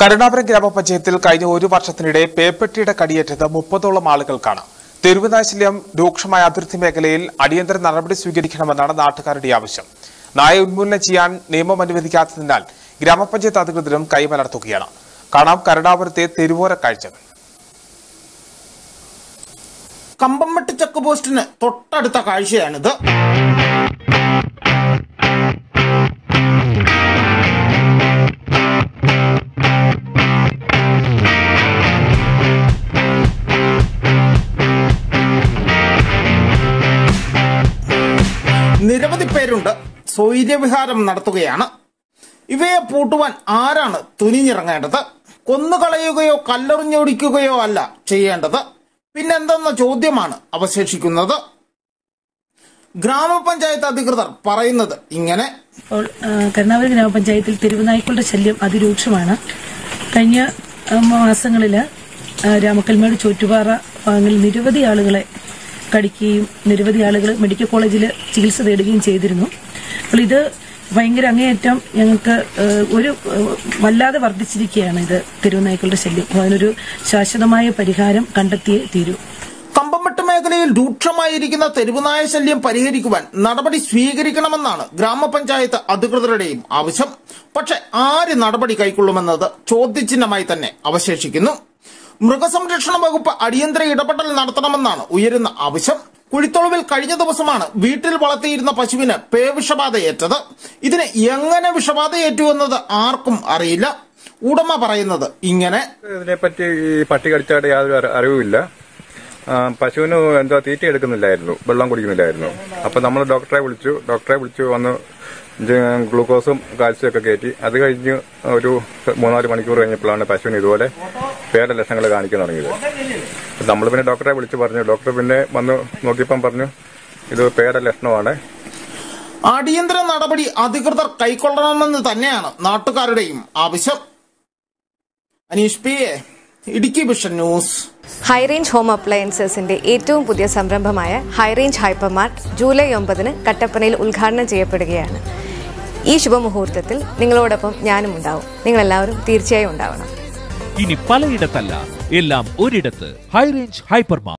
കരുണാപുരം ഗ്രാമപഞ്ചായത്തിൽ കഴിഞ്ഞ ഒരു വർഷത്തിനിടെ പേപ്പട്ടിയുടെ കടിയേറ്റത് മുപ്പതോളം ആളുകൾക്കാണ് തെരുവുനാശല്യം രൂക്ഷമായ അതിർത്തി മേഖലയിൽ അടിയന്തര നടപടി സ്വീകരിക്കണമെന്നാണ് നാട്ടുകാരുടെ ആവശ്യം നായ ഉന്മൂലനം ചെയ്യാൻ നിയമം അനുവദിക്കാത്തതിനാൽ ഗ്രാമപഞ്ചായത്ത് അധികൃതരും കൈമലർത്തുകയാണ് കാണാം കരുണാപുരത്തെ തെരുവോര കാഴ്ചകൾ കമ്പംമെട്ട് ചെക്ക് പോസ്റ്റിന് തൊട്ടടുത്ത കാഴ്ചയാണിത് നിരവധി പേരുണ്ട് സ്വൈര്യവിഹാരം നടത്തുകയാണ് ഇവയെ പൂട്ടുവാൻ ആരാണ് തുനിഞ്ഞിറങ്ങേണ്ടത് കൊന്നുകളയുകയോ കല്ലെറിഞ്ഞൊടിക്കുകയോ അല്ല ചെയ്യേണ്ടത് പിന്നെന്തെന്ന ചോദ്യമാണ് അവശേഷിക്കുന്നത് ഗ്രാമപഞ്ചായത്ത് അധികൃതർ പറയുന്നത് ഇങ്ങനെ അപ്പോൾ ആ, കരുണാകര ഗ്രാമപഞ്ചായത്തിൽ തെരുവുനായ്ക്കളുടെ ശല്യം അതിരൂക്ഷമാണ് കഴിഞ്ഞ ആ, മാസങ്ങളിൽ ആ, രാമക്കൽമേട് ചോറ്റുപാറ ഭാഗങ്ങളിൽ നിരവധി ആളുകളെ കടിക്കുകയും നിരവധി ആളുകൾ മെഡിക്കൽ കോളേജിൽ ചികിത്സ തേടുകയും ചെയ്തിരുന്നു അപ്പോൾ ഇത് ഭയങ്കര അങ്ങേയറ്റം ഞങ്ങൾക്ക് ആ, ഒരു ആ, വല്ലാതെ വർദ്ധിച്ചിരിക്കുകയാണ് ഇത് തെരുവുനായ്ക്കളുടെ ശല്യം അപ്പോൾ അതിനൊരു ശാശ്വതമായ പരിഹാരം കണ്ടെത്തിയേ തീരൂ കമ്പംമെട്ട് മേഖലയിൽ രൂക്ഷമായിരിക്കുന്ന തെരുവുനായ ശല്യം പരിഹരിക്കുവാൻ നടപടി സ്വീകരിക്കണമെന്നാണ് ഗ്രാമപഞ്ചായത്ത് അധികൃതരുടെയും ആവശ്യം പക്ഷെ ആര് നടപടി കൈക്കൊള്ളുമെന്നത് ചോദ്യചിഹ്നമായി തന്നെ അവശേഷിക്കുന്നു മൃഗസംരക്ഷണ വകുപ്പ് അടിയന്തര ഇടപെടൽ നടത്തണമെന്നാണ് ഉയരുന്ന ആവശ്യം കുഴിത്തൊളവിൽ കഴിഞ്ഞ ദിവസമാണ് വീട്ടിൽ വളർത്തിയിരുന്ന പശുവിന് പേവിഷബാധയേറ്റത് ഇതിന് എങ്ങനെ വിഷബാധയേറ്റു എന്നത് ആർക്കും അറിയില്ല ഉടമ പറയുന്നത് ഇങ്ങനെ ഇതിനെപ്പറ്റി ഈ പട്ടി കടിച്ചായിട്ട് യാതൊരു അറി- അറിവുമില്ല ആ, പശുവിന് എന്താ തീറ്റ എടുക്കുന്നില്ലായിരുന്നു വെള്ളം കുടിക്കുന്നില്ലായിരുന്നു അപ്പൊ നമ്മൾ ഡോക്ടറെ വിളിച്ചു ഡോക്ടറെ വിളിച്ചു വന്ന് ഇത് ഗ്ലൂക്കോസും കാൽസ്യം ഒക്കെ കയറ്റി അത് കഴിഞ്ഞ് ഒരു മൂന്നാല് മണിക്കൂർ കഴിഞ്ഞപ്പോഴാണ് പശുവിന് ഇതുപോലെ പേര ലക്ഷണങ്ങൾ കാണിക്കാൻ തുടങ്ങിയത് നമ്മൾ പിന്നെ ഡോക്ടറെ വിളിച്ചു പറഞ്ഞു ഡോക്ടർ പിന്നെ വന്ന് നോക്കിയപ്പം പറഞ്ഞു ഇത് പേര ലക്ഷണമാണ് അടിയന്തര നടപടി അധികൃതർ കൈക്കൊള്ളണമെന്ന് തന്നെയാണ് നാട്ടുകാരുടെയും ആവശ്യം Aneesh P A Idukki vision news high range home അപ്ലയൻസസിന്റെ ഏറ്റവും പുതിയ സംരംഭമായ ഹൈറേഞ്ച് ഹൈപ്പർമാർട്ട് ജൂലൈ ഒമ്പതിന് കട്ടപ്പനയിൽ ഉദ്ഘാടനം ചെയ്യപ്പെടുകയാണ് ഈ ശുഭമുഹൂർത്തത്തിൽ നിങ്ങളോടൊപ്പം ഞാനും ഉണ്ടാവും നിങ്ങളെല്ലാവരും തീർച്ചയായും ഉണ്ടാവണം ഇനി പലയിടത്തല്ല എല്ലാം ഒരിടത്ത് ഹൈറേഞ്ച് ഹൈപ്പർമാർ